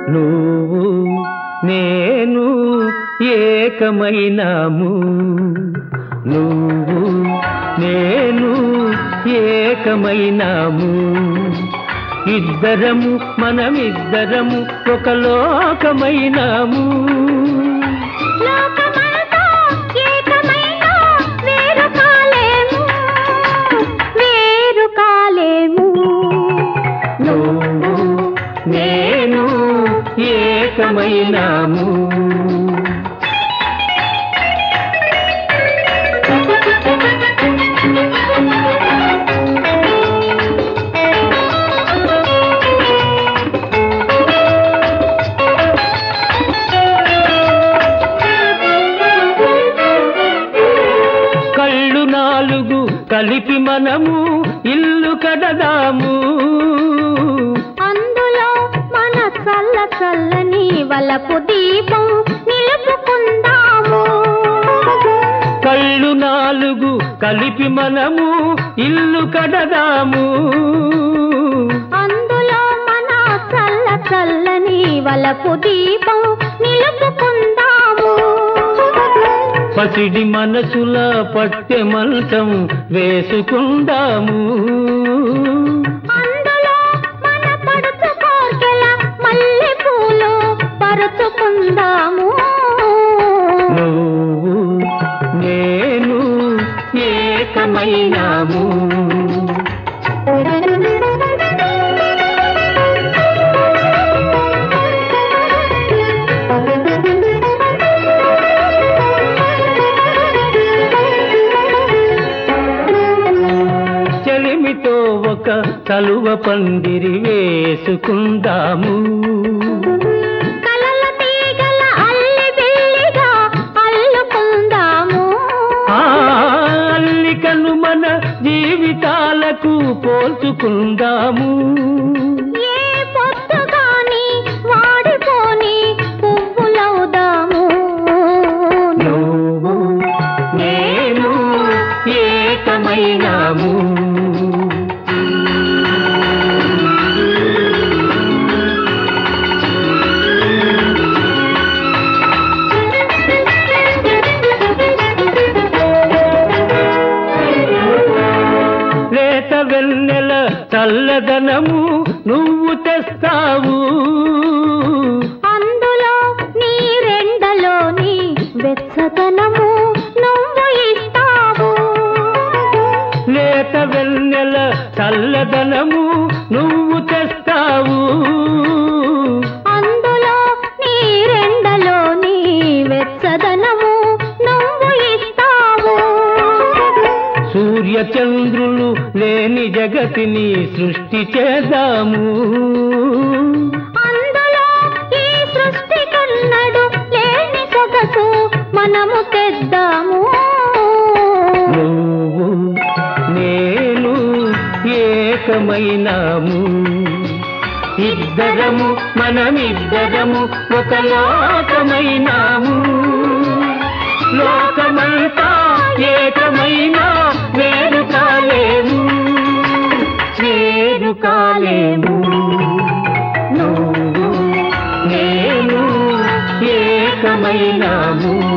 నువ్వు నేను ఏకమైనాము నువ్వు నేను ఏకమైనాము ఇద్దరము మనమిద్దరము ఒక లోకమైనాము లోకమంతా ఏకమైనా వేరు కాలేము వేరు కాలేము నువ్వు నేను ఏకమైనాము కళ్ళు నాలుగు కలిపి మనము ఇల్లు కడదాము అందులో మన చల్ల చల్లని వలపు దీపం నిలుపుకుందాము కళ్ళు నాలుగు కలిపి మనము ఇల్లు కడదాము అందులో మన చల్ల చల్లని వలపు దీపం నిలుపుకుందాము పసిడి మనసుల పట్టె మంచం వేసుకుందాము అందులో మన పడుచు కోర్కెల మల్లె పూలు పరుచుకుందాము నువ్వు నేను ఏకమైనాము చెలిమితో ఒక కలువ పందిరి వేసుకుందాము కలల తీగల అల్లి బిల్లిగా అల్లుకుందాము ఆ అల్లికను మన జీవితాలకు పోల్చుకుందాము ఏ పొత్తు గాని వాడిపోని పువ్వులవుదాము నువ్వు నేను ఏకమైనాము లేత వెన్నెల చల్లదనము నువ్వు తెస్తావు అందులో నీ రెండలోని వెచ్చదనము నువ్వు ఇస్తావు లేత వెన్నెల చల్లదనము నువ్వు తెస్తావు అందులో నీ రెండలోని వెచ్చదనము నువ్వు ఇస్తావు సూర్య చంద్రులు లేని జగతిని సృష్టి చేద్దాము అందులో ఈ సృష్టి కన్నడు లేని సొగసు మనము తెద్దాము నువ్వు నేను ఏకమైనాము ఇద్దరము మనమిద్దరము ఒక లోకమైనాము లోకమంతా ఏకమైనా వేరు కాలేము వేరు కాలేము నువ్వు నేను ఏకమైనాము